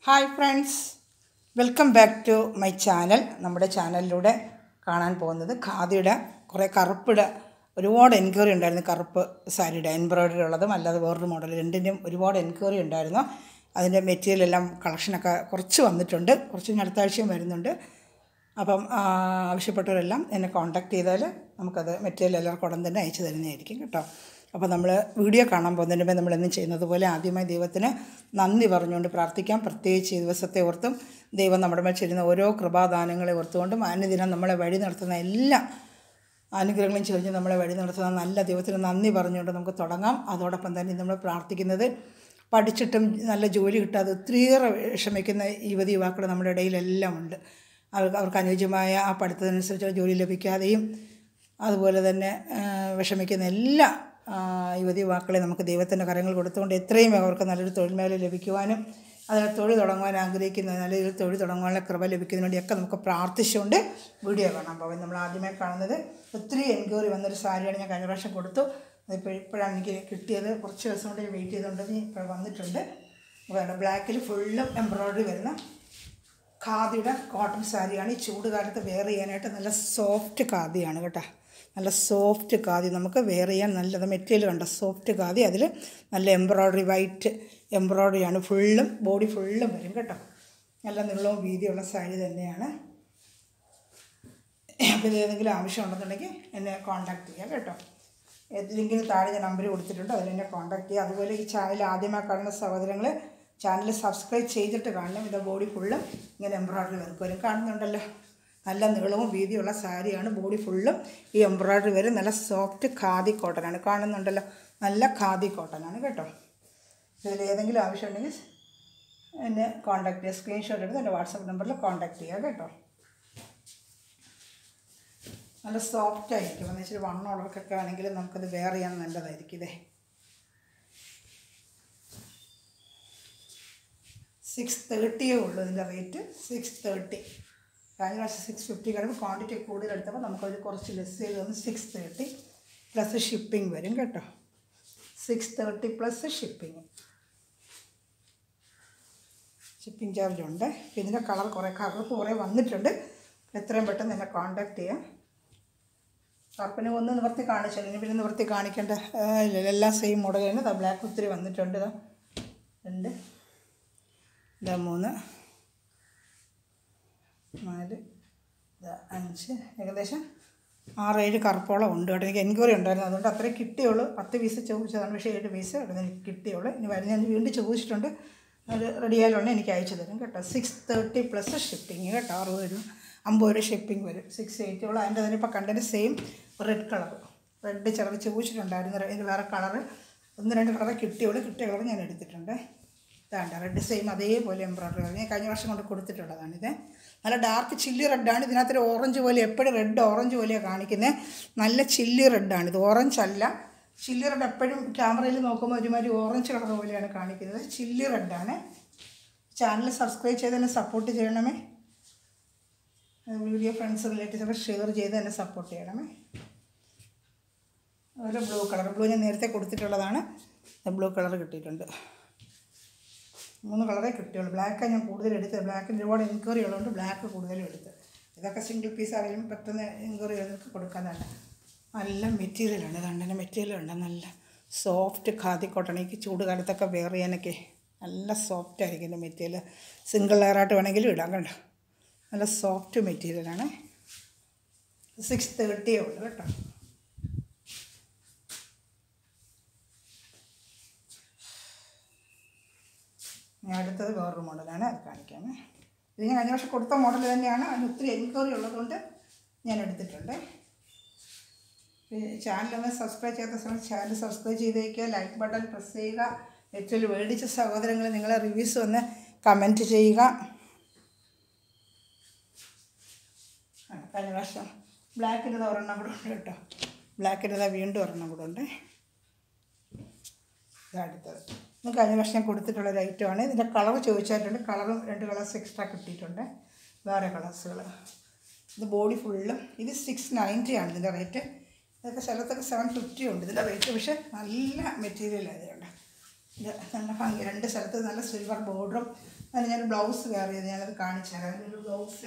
Hi friends welcome back to my channel നമ്മുടെ ചാനലിലൂടെ കാണാൻ പോകുന്നത് ഖാദിയുടെ കുറേ കറുപ്പിടെ ഒരുപാട് എൻക്വയറി ഉണ്ടായിരുന്നു കറുപ്പ് സാരിയുടെ എംബ്രോയ്ഡറി ഉള്ളതും അല്ലാതെ വേറൊരു മോഡൽ രണ്ടിൻ്റെയും ഒരുപാട് എൻക്വയറി ഉണ്ടായിരുന്നു അതിൻ്റെ മെറ്റീരിയൽ എല്ലാം കളക്ഷനൊക്കെ കുറച്ച് വന്നിട്ടുണ്ട് കുറച്ച് ഇനി അടുത്ത ആഴ്ചയും വരുന്നുണ്ട് അപ്പം ആ, ആവശ്യപ്പെട്ടവരെല്ലാം എന്നെ കോൺടാക്ട് ചെയ്താൽ നമുക്കത് മെറ്റീരിയൽ എല്ലാവർക്കും ഉടൻ തന്നെ അയച്ചു തരുന്നതായിരിക്കും കേട്ടോ അപ്പോൾ നമ്മൾ വീഡിയോ കാണാൻ പോകുന്നതിന് മുമ്പേ നമ്മളെന്നും ചെയ്യുന്നത് പോലെ ആദ്യമായി ദൈവത്തിന് നന്ദി പറഞ്ഞുകൊണ്ട് പ്രാർത്ഥിക്കാം പ്രത്യേകിച്ച് ഈ ദിവസത്തെ ഓർത്തും ദൈവം നമ്മുടെ മേൽ ചെയ്യുന്ന ഓരോ കൃപാദാനങ്ങളെ ഓർത്തുകൊണ്ടും അനുദിനം നമ്മളെ വഴി നടത്തുന്ന എല്ലാ അനുഗ്രഹങ്ങളും ചൊരിഞ്ഞ് നമ്മളെ വഴി നടത്തുന്ന നല്ല ദൈവത്തിന് നന്ദി പറഞ്ഞുകൊണ്ട് നമുക്ക് തുടങ്ങാം അതോടൊപ്പം തന്നെ നമ്മൾ പ്രാർത്ഥിക്കുന്നത് പഠിച്ചിട്ടും നല്ല ജോലി കിട്ടാതെ ഒത്തിരിയേറെ വിഷമിക്കുന്ന യുവതി യുവാക്കൾ നമ്മുടെ ഇടയിലെല്ലാം ഉണ്ട് അവർക്ക് അവർക്ക് അനുയോജ്യമായ ആ പഠിത്തത്തിനനുസരിച്ച് ജോലി ലഭിക്കാതെയും അതുപോലെ തന്നെ ആ, വിഷമിക്കുന്ന എല്ലാ ആ, യുവതി യുവാക്കളെ നമുക്ക് ദൈവത്തിൻ്റെ കരങ്ങൾ കൊടുത്തുകൊണ്ട് എത്രയും വേഗം അവർക്ക് നല്ലൊരു തൊഴിൽ മേഖല ലഭിക്കുവാനും അതിൽ തൊഴിൽ തുടങ്ങുവാൻ ആഗ്രഹിക്കുന്ന നല്ലൊരു തൊഴിൽ തുടങ്ങുവാനുള്ള കൃപ ലഭിക്കുന്നതിന് വേണ്ടിയൊക്കെ നമുക്ക് പ്രാർത്ഥിച്ചുകൊണ്ട് വീഡിയോ കാണാം അപ്പോൾ നമ്മൾ ആദ്യമായി കാണുന്നത് ഒത്തിരി എൻക്വയറി വന്നൊരു സാരിയാണ് ഞാൻ കഴിഞ്ഞ പ്രാവശ്യം കൊടുത്തു അതിപ്പോൾ ഇപ്പോഴാണ് എനിക്ക് കിട്ടിയത് കുറച്ച് ദിവസം കൊണ്ട് വെയിറ്റ് ചെയ്തുകൊണ്ട് ഇപ്പോൾ വന്നിട്ടുണ്ട് അപ്പോൾ ബ്ലാക്കിൽ ഫുള്ളും എംബ്രോയ്ഡറി വരുന്ന ഖാദിയുടെ കോട്ടൺ സാരിയാണ് ഈ ചൂട് കാലത്ത് വെയർ ചെയ്യാനായിട്ട് നല്ല സോഫ്റ്റ് ഖാദിയാണ് കേട്ടോ നല്ല സോഫ്റ്റ് ഖാദി നമുക്ക് വെയർ ചെയ്യാൻ നല്ലത് മെറ്റീരിയൽ കണ്ട സോഫ്റ്റ് ഖാദി അതിൽ നല്ല എംബ്രോയ്ഡറി വൈറ്റ് എംബ്രോയ്ഡറിയാണ് ഫുള്ളും ബോഡി ഫുള്ളും വരും കേട്ടോ നല്ല നീളവും വീതിയുള്ള സാരി തന്നെയാണ് അപ്പോൾ ഇത് ഏതെങ്കിലും ആവശ്യമുണ്ടെന്നുണ്ടെങ്കിൽ എന്നെ കോൺടാക്ട് ചെയ്യാം കേട്ടോ ഏതെങ്കിലും താഴെ ഞാൻ നമ്പർ കൊടുത്തിട്ടുണ്ട് അതിൽ എന്നെ കോൺടാക്ട് ചെയ്യുക അതുപോലെ ഈ ചാനൽ ആദ്യമായി കാണുന്ന സഹോദരങ്ങൾ ചാനൽ സബ്സ്ക്രൈബ് ചെയ്തിട്ട് കാണണം ഇത് ബോഡി ഫുള്ളും ഇങ്ങനെ എംബ്രോയ്ഡറി വർക്ക് വരും കാണുന്നുണ്ടല്ലോ നല്ല നീളവും വീതിയുള്ള സാരിയാണ് ബോഡി ഫുള്ളും ഈ എംബ്രോയ്ഡറി വരും നല്ല സോഫ്റ്റ് ഖാദി കോട്ടനാണ് കാണുന്നുണ്ടല്ലോ നല്ല ഖാദി കോട്ടനാണ് കേട്ടോ ഇതിൽ ഏതെങ്കിലും ആവശ്യമുണ്ടെങ്കിൽ എന്നെ കോൺടാക്ട് ചെയ്യുക സ്ക്രീൻഷോട്ട് എടുത്ത് എൻ്റെ വാട്സപ്പ് നമ്പറിൽ കോൺടാക്ട് ചെയ്യുക കേട്ടോ നല്ല സോഫ്റ്റ് ആയിരിക്കും എന്ന് വെച്ചാൽ വണ്ണമുള്ളവർക്കൊക്കെ ആണെങ്കിൽ നമുക്കത് വെയർ ചെയ്യാൻ നല്ലതായിരിക്കും ഇതേ സിക്സ് തേർട്ടിയേ ഉള്ളൂ ഇതിൻ്റെ റേറ്റ് സിക്സ് തേർട്ടി കഴിഞ്ഞ പ്രാവശ്യം സിക്സ് ഫിഫ്റ്റി കിടന്ന് ക്വാണ്ടിറ്റി കൂടുതൽ എടുത്തപ്പോൾ നമുക്കത് കുറച്ച് ലെസ് ചെയ്ത് തന്നു സിക്സ് തേർട്ടി പ്ലസ് ഷിപ്പിംഗ് വരും കേട്ടോ six thirty plus shipping shipping charge ഉണ്ട് ഇതിൻ്റെ കളർ കുറേ കളർ കുറേ വന്നിട്ടുണ്ട് എത്രയും പെട്ടെന്ന് എന്നെ കോൺടാക്ട് ചെയ്യാം കറുപ്പിന് ഒന്ന് നിവർത്തി കാണിച്ചു ഇനി പിന്നെ നിവർത്തി കാണിക്കേണ്ട ആ, ഇല്ല എല്ലാം സെയിം മോഡൽ തന്നെ ഇതാ ബ്ലാക്ക് ഒത്തിരി വന്നിട്ടുണ്ട് ഇതാ രണ്ട് ഇതാ മൂന്ന് നാല് ഇതാ അഞ്ച് ഏകദേശം ആറേഴ് കറുപ്പോളം ഉണ്ട് കേട്ടോ എനിക്ക് എൻക്വയറി ഉണ്ടായിരുന്നു അതുകൊണ്ട് അത്രയും കിട്ടിയുള്ളൂ പത്ത് പീസ് ചോദിച്ചതാണ് പക്ഷേ ഏഴ് പീസ് അവിടെ നിന്ന് എനിക്ക് കിട്ടിയുള്ളൂ ഇനി വരുന്ന ഞാൻ വീണ്ടും ചോദിച്ചിട്ടുണ്ട് അത് റെഡി ആയാലുടനെ എനിക്ക് അയച്ചു തരും കേട്ടോ സിക്സ് തേർട്ടി പ്ലസ് ഷിപ്പിംഗ് കേട്ടോ അറുപത് രൂപ അമ്പത് രൂപ ഷിപ്പിംഗ് വരും സിക്സ് എയ്റ്റിയോളം അതിൻ്റെ തന്നെ ഇപ്പോൾ കണ്ടതിന് സെയിം റെഡ് കളർ റെഡ് ചിലർ ചോദിച്ചിട്ടുണ്ടായിരുന്നു ഇതിന് വേറെ കളറ് ഒന്ന് രണ്ട് കളറ് കിട്ടിയുള്ളൂ കിട്ടിയ കളർ ഞാൻ എടുത്തിട്ടുണ്ട് ഇതാണ്ട് റെഡ് സെയിം അതേപോലെ എംബ്രോയ്ഡറി ഞാൻ കഴിഞ്ഞ വർഷം കൊണ്ട് കൊടുത്തിട്ടുള്ളതാണിത് നല്ല ഡാർക്ക് ചില്ലി റെഡാണ് ഇതിനകത്തൊരു ഓറഞ്ച് പോലെ എപ്പോഴും റെഡ് ഓറഞ്ച് പോലെയാണ് കാണിക്കുന്നത് നല്ല ചില്ലി റെഡാണ് ഇത് ഓറഞ്ച് അല്ല ചില്ലി റെഡ് എപ്പോഴും ക്യാമറയിൽ നോക്കുമ്പോൾ ഒരുമാതിരി ഓറഞ്ച് കളർ പോലെയാണ് കാണിക്കുന്നത് ചില്ലി റെഡാണ് ചാനൽ സബ്സ്ക്രൈബ് ചെയ്ത് എന്നെ സപ്പോർട്ട് ചെയ്യണമേ വീഡിയോ ഫ്രണ്ട്സ് റിലേറ്റീവ്സൊക്കെ ഷെയർ ചെയ്ത് എന്നെ സപ്പോർട്ട് ചെയ്യണമേ അതുപോലെ ബ്ലൂ കളർ ബ്ലൂ ഞാൻ നേരത്തെ കൊടുത്തിട്ടുള്ളതാണ് ബ്ലൂ കളർ കിട്ടിയിട്ടുണ്ട് മൂന്ന് കളറേ കിട്ടിയുള്ളൂ ബ്ലാക്കാണ് ഞാൻ കൂടുതൽ എടുത്തത് ബ്ലാക്കിന് ഒരുപാട് എൻക്വയറി ഉള്ളതുകൊണ്ട് ബ്ലാക്ക് കൂടുതലും എടുത്ത് ഇതൊക്കെ സിംഗിൾ പീസ് ആരെങ്കിലും പെട്ടെന്ന് എൻക്വയറി ചെയ്തൊക്കെ കൊടുക്കാനാണ് നല്ല മെറ്റീരിയലാണ് കണ്ടതിൻ്റെ മെറ്റീരിയൽ ഉണ്ട് നല്ല സോഫ്റ്റ് ഖാദി കോട്ടൺ എനിക്ക് ചൂട് കാലത്തൊക്കെ വെയർ ചെയ്യാനൊക്കെ നല്ല സോഫ്റ്റ് ആയിരിക്കും എൻ്റെ മെറ്റീരിയൽ സിംഗിൾ ലെയറായിട്ട് വേണമെങ്കിലും ഇടാം കണ്ടോ നല്ല സോഫ്റ്റ് മെറ്റീരിയലാണ് സിക്സ് തേർട്ടിയേ ഉള്ളൂ കേട്ടോ ഇനി അടുത്തത് വേറൊരു മോഡലാണ് അത് കാണിക്കാമേ ഇത് ഞാൻ കഴിഞ്ഞ വർഷം കൊടുത്ത മോഡൽ തന്നെയാണ് അതിന് ഒത്തിരി എൻക്വയറി ഉള്ളതുകൊണ്ട് ഞാൻ എടുത്തിട്ടുണ്ട് ചാനലൊന്ന് സബ്സ്ക്രൈബ് ചെയ്യാത്ത സമയം ചാനൽ സബ്സ്ക്രൈബ് ചെയ്തേക്കുക ലൈക്ക് ബട്ടൺ പ്രസ് ചെയ്യുക ഏറ്റവും മേടിച്ച സഹോദരങ്ങൾ നിങ്ങളെ റിവ്യൂസ് ഒന്ന് കമൻറ്റ് ചെയ്യുക ആ, കഴിഞ്ഞ പ്രാവശ്യം ബ്ലാക്കിൻ്റെ ഒരെണ്ണം കൂടെ ഉണ്ട് കേട്ടോ ബ്ലാക്കിൻ്റെ വീണ്ടും ഒരെണ്ണം കൂടെ ഉണ്ട് ഇതാ അടുത്തത് ഇത് കഴിഞ്ഞ വർഷം ഞാൻ കൊടുത്തിട്ടുള്ള ഒരു ഐറ്റമാണ് ഇതിൻ്റെ കളർ ചോദിച്ചായിട്ടുണ്ട് കളറും രണ്ട് കളേഴ്സ് എക്സ്ട്രാ കിട്ടിയിട്ടുണ്ട് വേറെ കളേഴ്സുകൾ ഇത് ബോഡി ഫുള്ളും ഇത് സിക്സ് നയൻറ്റി ആണ് ഇതിൻ്റെ റേറ്റ് ഇതൊക്കെ സ്ഥലത്തൊക്കെ സെവൻ ഫിഫ്റ്റി ഉണ്ട് ഇതിൻ്റെ റേറ്റ് പക്ഷേ നല്ല മെറ്റീരിയൽ ആയതുകൊണ്ട് ഇത് നല്ല ഭംഗി രണ്ട് സ്ഥലത്ത് നല്ല സിൽവർ ബോർഡറും അതിന് ഞാൻ ബ്ലൗസ് വെയർ ചെയ്ത് ഞാനത് കാണിച്ചു തരാം അതിനൊരു ബ്ലൗസ്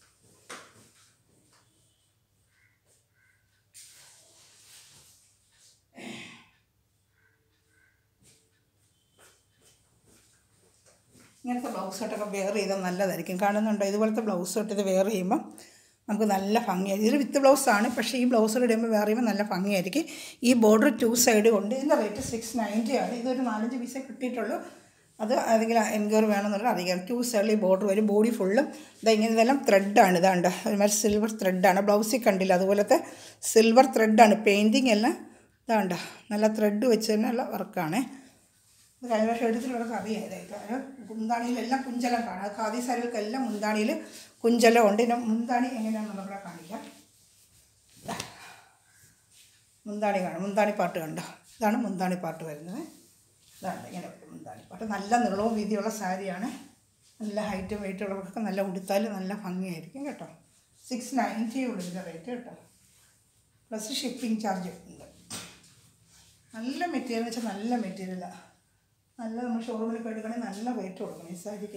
ഇങ്ങനത്തെ ബ്ലൗസ് ഷർട്ടൊക്കെ വെയർ ചെയ്താൽ നല്ലതായിരിക്കും കാണുന്നുണ്ടോ ഇതുപോലത്തെ ബ്ലൗസ് ഷർട്ട് ഇത് വെയർ ചെയ്യുമ്പോൾ നമുക്ക് നല്ല ഭംഗിയായിരിക്കും ഇതിൽ വിത്ത് ബ്ലൗസാണ് പക്ഷേ ഈ ബ്ലൗസുകൾ ഇടുമ്പോൾ വെയർ ചെയ്യുമ്പോൾ നല്ല ഭംഗിയായിരിക്കും ഈ ബോർഡർ ടു സൈഡ് കൊണ്ട് ഇതിൻ്റെ റേറ്റ് സിക്സ് നയൻറ്റി ആണ് ഇതൊരു നാലഞ്ച് പീസേ കിട്ടിയിട്ടുള്ളൂ അത് ഏതെങ്കിലും എൻക്വയറി വേണമെന്നുള്ള അറിയാം ടു സൈഡിൽ ഈ ബോർഡർ വരും ബോഡി ഫുള്ളും ഇതാ ഇങ്ങനെ ഇതെല്ലാം ത്രെഡാണ് ഇതാണ്ട് ഒരുമാതിരി സിൽവർ ത്രെഡാണ് ബ്ലൗസിൽ കണ്ടില്ല അതുപോലത്തെ സിൽവർ ത്രെഡാണ് പെയിൻറ്റിങ് എല്ലാം ഇതാണ്ട് നല്ല ത്രെഡ് വെച്ച് തന്നെയുള്ള വർക്കാണ് ഇത് കഴിഞ്ഞ വർഷം എടുത്തിട്ടുള്ളവർക്ക് അറിയാം ഇതായിട്ട് അത് മുന്താണിയിലെല്ലാം കുഞ്ചലം കാണാം അത് ഖാദി സാരികൾക്കെല്ലാം മുന്താണിയിൽ കുഞ്ചലം ഉണ്ട് ഇതിൻ്റെ മുന്താണി എങ്ങനെയാണെന്ന് ഇവിടെ കാണിക്കാം ദാ. മുന്താണി കാണാം മുന്താണി പാട്ട് കണ്ടോ ഇതാണ് മുന്താണി പാട്ട് വരുന്നത് ഇതാണ് ഇങ്ങനെ വരും മുന്താണി പാട്ട് നല്ല നീളവും വീതിയുള്ള സാരിയാണ് നല്ല ഹൈറ്റും വെയിറ്റും ഉള്ളവർക്കൊക്കെ നല്ല ഉടുത്താൽ നല്ല ഭംഗിയായിരിക്കും കേട്ടോ സിക്സ് നയൻറ്റി ഉള്ളൂ ഇതിൻ്റെ റേറ്റ് കേട്ടോ പ്ലസ് ഷിപ്പിംഗ് ചാർജ് ഉണ്ട് നല്ല മെറ്റീരിയൽ എന്ന് വെച്ചാൽ നല്ല മെറ്റീരിയലാണ് നല്ല നമ്മൾ ഷോറൂമിൽ പോയി എടുക്കണമെങ്കിൽ നല്ല റേറ്റ് കൊടുക്കണം ഈ സാരിക്ക്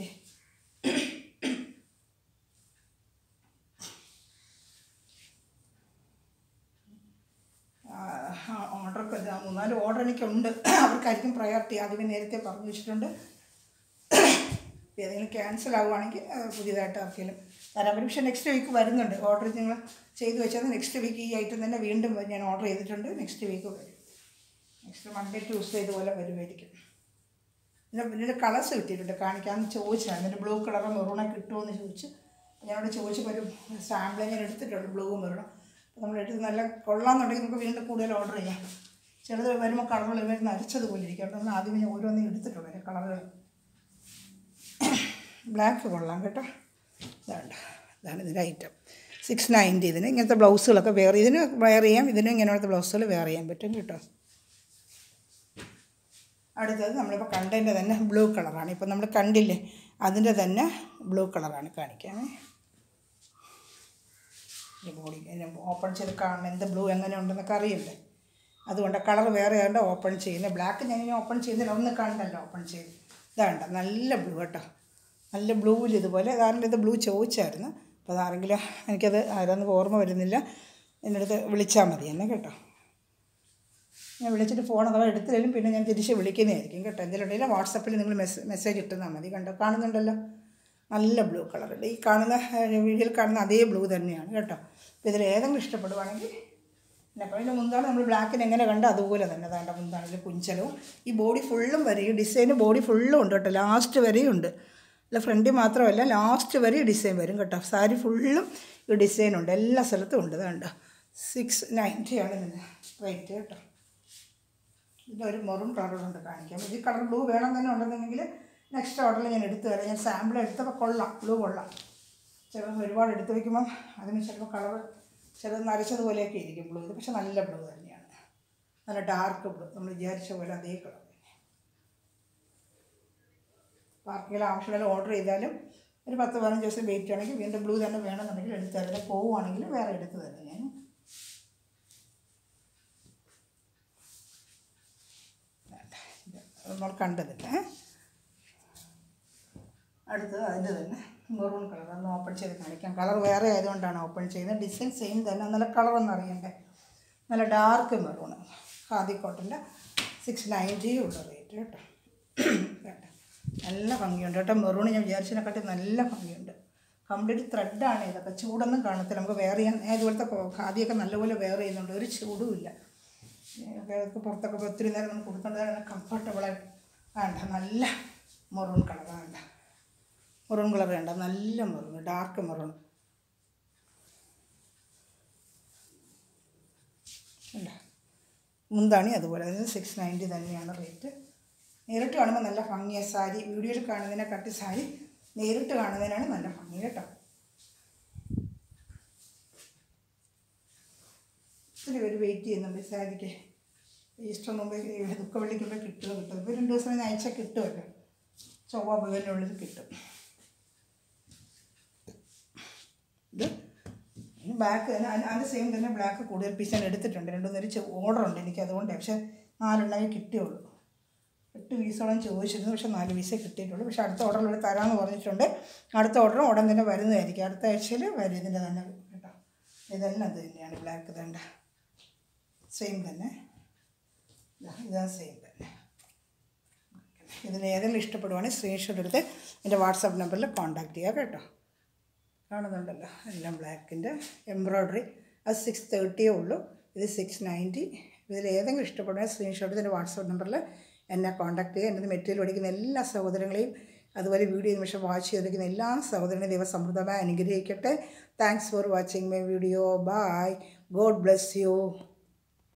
ഓർഡറൊക്കെ ഇതാ മൂന്നാല് ഓർഡർ എനിക്കുണ്ട് അവർക്കായിരിക്കും പ്രയോറിറ്റി ആദ്യമേ നേരത്തെ പറഞ്ഞു വെച്ചിട്ടുണ്ട് ഏതെങ്കിലും ക്യാൻസൽ ആവുകയാണെങ്കിൽ ആ, പുതിയതായിട്ട് ആർക്കെങ്കിലും തരാൻ പറ്റും പക്ഷേ നെക്സ്റ്റ് വീക്ക് വരുന്നുണ്ട് ഓർഡർ നിങ്ങൾ ചെയ്തു വെച്ചത് നെക്സ്റ്റ് വീക്ക് ഈ ഐറ്റം തന്നെ വീണ്ടും ഞാൻ ഓർഡർ ചെയ്തിട്ടുണ്ട് നെക്സ്റ്റ് വീക്ക് വരും നെക്സ്റ്റ് മൺഡേ ട്യൂസ്ഡേ ഇതുപോലെ വരുമായിരിക്കും പിന്നെ ഇതിൻ്റെ കളേഴ്സ് കിട്ടിയിട്ടുണ്ട് കാണിക്കാമെന്ന് ചോദിച്ചായിരുന്നു ഇതിൻ്റെ ബ്ലൂ കളറും മെറൂണ കിട്ടുമോ എന്ന് ചോദിച്ച് ഞാനോട് ചോദിച്ചപ്പോൾ ഒരു സാമ്പിളെ ഞാൻ എടുത്തിട്ടുണ്ട് ബ്ലൂ മെറൂണും അപ്പോൾ നമ്മൾ എടുത്ത് നല്ല കൊള്ളാമെന്നുണ്ടെങ്കിൽ നമുക്ക് വീണ്ടും കൂടുതൽ ഓർഡർ ചെയ്യാം ചിലത് വരുമ്പോൾ കളറുകൾ ഇവർ നരച്ചതുപോലെ ഇരിക്കും അപ്പോൾ നമ്മൾ ആദ്യമേ ഞാൻ ഓരോന്നും എടുത്തിട്ടുണ്ട് അതിൻ്റെ കളറുകൾ ബ്ലാക്ക് കൊള്ളാം കേട്ടോ ഇതാണ്ട് ഇതാണ് ഇതിൻ്റെ ഐറ്റം സിക്സ് നയൻറ്റി ഇതിന് ഇങ്ങനത്തെ ബ്ലൗസുകളൊക്കെ വെയർ ഇതിന് വെയർ ചെയ്യാം ഇതിനും ഇങ്ങനത്തെ ബ്ലൗസുകൾ വെയർ ചെയ്യാൻ പറ്റും കേട്ടോ അടുത്തത് നമ്മളിപ്പോൾ കണ്ടതിൻ്റെ തന്നെ ബ്ലൂ കളറാണ് ഇപ്പം നമ്മൾ കണ്ടില്ലേ അതിൻ്റെ തന്നെ ബ്ലൂ കളറാണ് കാണിക്കാൻ ഈ ബോഡി ഓപ്പൺ ചെയ്ത് കാണണം എന്ത് ബ്ലൂ എങ്ങനെ ഉണ്ടെന്നൊക്കെ അറിയില്ലേ അതുകൊണ്ട് കളർ വേറെ ആയതുകൊണ്ട് ഓപ്പൺ ചെയ്യുന്നത് ബ്ലാക്ക് ഞാൻ ഇനി ഓപ്പൺ ചെയ്തില്ല ഒന്ന് കണ്ടല്ലോ ഓപ്പൺ ചെയ്ത് ഇതാണ്ട നല്ല ബ്ലൂ കേട്ടോ നല്ല ബ്ലൂവിൽ ഇതുപോലെ കാരണം ഇത് ബ്ലൂ ചോദിച്ചായിരുന്നു അപ്പോൾ അതാരെങ്കിലും എനിക്കത് ആരാന്ന് ഓർമ്മ വരുന്നില്ല എൻ്റെ അടുത്ത് വിളിച്ചാൽ മതി എന്നെ കേട്ടോ ഞാൻ വിളിച്ചിട്ട് ഫോൺ അഥവാ എടുത്തില്ലെങ്കിലും പിന്നെ ഞാൻ തിരിച്ച് വിളിക്കുന്നതായിരിക്കും കേട്ടോ എന്തെങ്കിലും ഉണ്ടെങ്കിൽ വാട്സപ്പിൽ നിങ്ങൾ മെസ്സേജ് മെസ്സേജ് ഇട്ടുന്നാൽ മതി കണ്ടോ കാണുന്നുണ്ടല്ലോ നല്ല ബ്ലൂ കളറുണ്ട് ഈ കാണുന്ന വീഡിയോയിൽ കാണുന്ന അതേ ബ്ലൂ തന്നെയാണ് കേട്ടോ അപ്പോൾ ഇതിൽ ഏതെങ്കിലും ഇഷ്ടപ്പെടുവാണെങ്കിൽ പിന്നെ അപ്പോൾ ഇതിൻ്റെ മുന്താണ് നമ്മൾ ബ്ലാക്കിന് എങ്ങനെ കണ്ടോ അതുപോലെ തന്നെ അതാണ്ട് മുന്താണിൽ കുഞ്ചലവും ഈ ബോഡി ഫുള്ളും വരും ഈ ഡിസൈന് ബോഡി ഫുള്ളും ഉണ്ട് കേട്ടോ ലാസ്റ്റ് വരെയും ഉണ്ട് അല്ല ഫ്രണ്ടിൽ മാത്രമല്ല ലാസ്റ്റ് വരെ ഡിസൈൻ വരും കേട്ടോ സാരി ഫുള്ളും ഈ ഡിസൈൻ ഉണ്ട് എല്ലാ സ്ഥലത്തും ഉണ്ട് ഇതാണ്ട് സിക്സ് നയൻറ്റി ആണ് ഇതിന് റേറ്റ് കേട്ടോ ഇതിൻ്റെ ഒരു മെറൂൺ കളറുണ്ട് കാണിക്കാം ഈ കളർ ബ്ലൂ വേണം തന്നെ ഉണ്ടെന്നുണ്ടെങ്കിൽ നെക്സ്റ്റ് ഓർഡറിൽ ഞാൻ എടുത്തു തരാം ഞാൻ സാമ്പിൾ എടുത്തപ്പോൾ കൊള്ളാം ബ്ലൂ കൊള്ളാം ചിലപ്പോൾ ഒരുപാട് എടുത്ത് വയ്ക്കുമ്പം അതിന് ചിലപ്പോൾ കളർ ചിലത് നരച്ചതുപോലെയൊക്കെ ഇരിക്കും ബ്ലൂ ഇത് പക്ഷെ നല്ല ബ്ലൂ തന്നെയാണ് നല്ല ഡാർക്ക് ബ്ലൂ നമ്മൾ വിചാരിച്ച പോലെ അതേ കളർ തന്നെ അപ്പോൾ ആർക്കെങ്കിലും ആവശ്യമുള്ള ഓർഡർ ചെയ്താലും ഒരു പത്ത് പതിനഞ്ച് ദിവസം വെയിറ്റ് ആണെങ്കിൽ വീണ്ടും ബ്ലൂ തന്നെ വേണമെന്നുണ്ടെങ്കിൽ എടുത്ത് തരാം പോവുകയാണെങ്കിൽ വേറെ എടുത്ത് തരാം ഞാൻ നമ്മൾ കണ്ടതില്ല അടുത്തത് അതിൻ്റെ തന്നെ മെറൂൺ കളർ ഒന്ന് ഓപ്പൺ ചെയ്ത് കാണിക്കാം കളർ വേറെ ആയതുകൊണ്ടാണ് ഓപ്പൺ ചെയ്യുന്നത് ഡിസൈൻ സെയിം തന്നെ നല്ല കളറൊന്നും അറിയണ്ടേ നല്ല ഡാർക്ക് മെറൂൺ ഖാദി കോട്ടൻ്റെ സിക്സ് നയൻറ്റി ഉള്ള റേറ്റ് കേട്ടോ കേട്ടോ നല്ല ഭംഗിയുണ്ട് കേട്ടോ മെറൂൺ ഞാൻ വിചാരിച്ചതിനെക്കാട്ടി നല്ല ഭംഗിയുണ്ട് കംപ്ലീറ്റ് ത്രെഡാണ് ഇതൊക്കെ ചൂടൊന്നും കാണത്തില്ല നമുക്ക് വെയർ ചെയ്യാൻ ഞാൻ ഇതുപോലത്തെ കൊ- ഖാദിയൊക്കെ നല്ലപോലെ വെയർ ചെയ്യുന്നുണ്ട് ഒരു ചൂടും ഇല്ല ഇതൊക്കെ പുറത്തൊക്കെ പോയി ഒത്തിരി നേരം നമുക്ക് കൊടുക്കേണ്ടതാണ് കംഫർട്ടബിളായിട്ട് വേണ്ട നല്ല മെറൂൺ കളർ വേണ്ട മെറൂൺ കളർ വേണ്ട നല്ല മെറൂൺ ഡാർക്ക് മെറൂൺ വേണ്ട മുന്താണി അതുപോലെ അതിന് സിക്സ് നയൻറ്റി തന്നെയാണ് റേറ്റ് നേരിട്ട് കാണുമ്പോൾ നല്ല ഭംഗിയ സാരി വീഡിയോയിൽ കാണുന്നതിനെക്കാട്ടി സാരി നേരിട്ട് കാണുന്നതിനാണ് നല്ല ഭംഗി കേട്ടോ ഒത്തിരി പേര് വെയിറ്റ് ചെയ്യുന്നുണ്ട് ഈ സാരിക്ക് ഈസ്റ്റർ മുമ്പേ ദുഃഖവെള്ളിക്കുമ്പോൾ കിട്ടുമോ കിട്ടും ഇപ്പോൾ രണ്ട് ദിവസം കഴിഞ്ഞ് അയച്ചാൽ കിട്ടുമല്ലോ ചൊവ്വ ബുധനുള്ളിൽ കിട്ടും ഇത് ബാക്ക് അതിൻ്റെ സെയിം തന്നെ ബ്ലാക്ക് കൂടുതൽ പീസ് ഞാൻ എടുത്തിട്ടുണ്ട് രണ്ട് മൂന്നൊരു ഓർഡർ ഉണ്ട് എനിക്ക് അതുകൊണ്ട് പക്ഷേ നാലെണ്ണമേ കിട്ടിയുള്ളൂ എട്ട് പീസോളം ചോദിച്ചിരുന്നു പക്ഷേ നാല് പീസേ കിട്ടിയിട്ടുള്ളൂ പക്ഷേ അടുത്ത ഓർഡറിലൂടെ തരാമെന്ന് പറഞ്ഞിട്ടുണ്ട് അടുത്ത ഓർഡർ ഉടൻ തന്നെ വരുന്നതായിരിക്കും അടുത്ത ആഴ്ചയിൽ വരും ഇതിൻ്റെ തന്നെ കേട്ടോ ഇതെല്ലാം അത് തന്നെയാണ് ബ്ലാക്ക് തേണ്ട സെയിം തന്നെ ഇതാ, ഇതാ സെയിം തന്നെ ഇതിൽ ഏതെങ്കിലും ഇഷ്ടപ്പെടുവാണെങ്കിൽ സ്ക്രീൻഷോട്ട് എടുത്ത് എൻ്റെ വാട്സാപ്പ് നമ്പറിൽ കോൺടാക്റ്റ് ചെയ്യുക കേട്ടോ കാണുന്നുണ്ടല്ലോ എല്ലാം ബ്ലാക്കിൻ്റെ എംബ്രോയ്ഡറി അത് സിക്സ് തേർട്ടിയേ ഉള്ളൂ ഇത് സിക്സ് നയൻറ്റി ഇതിൽ ഏതെങ്കിലും ഇഷ്ടപ്പെടുന്ന സ്ക്രീൻഷോട്ട് ഇതിൻ്റെ വാട്സാപ്പ് നമ്പറിൽ എന്നെ കോൺടാക്ട് ചെയ്യുക എൻ്റെ മെറ്റീരിയൽ പഠിക്കുന്ന എല്ലാ സഹോദരങ്ങളെയും അതുപോലെ വീഡിയോ നിമിഷം വാച്ച് ചെയ്തിരിക്കുന്ന എല്ലാ സഹോദരങ്ങളെയും ദൈവം സമൃദ്ധമായി അനുഗ്രഹിക്കട്ടെ thanks for watching my video bye God bless U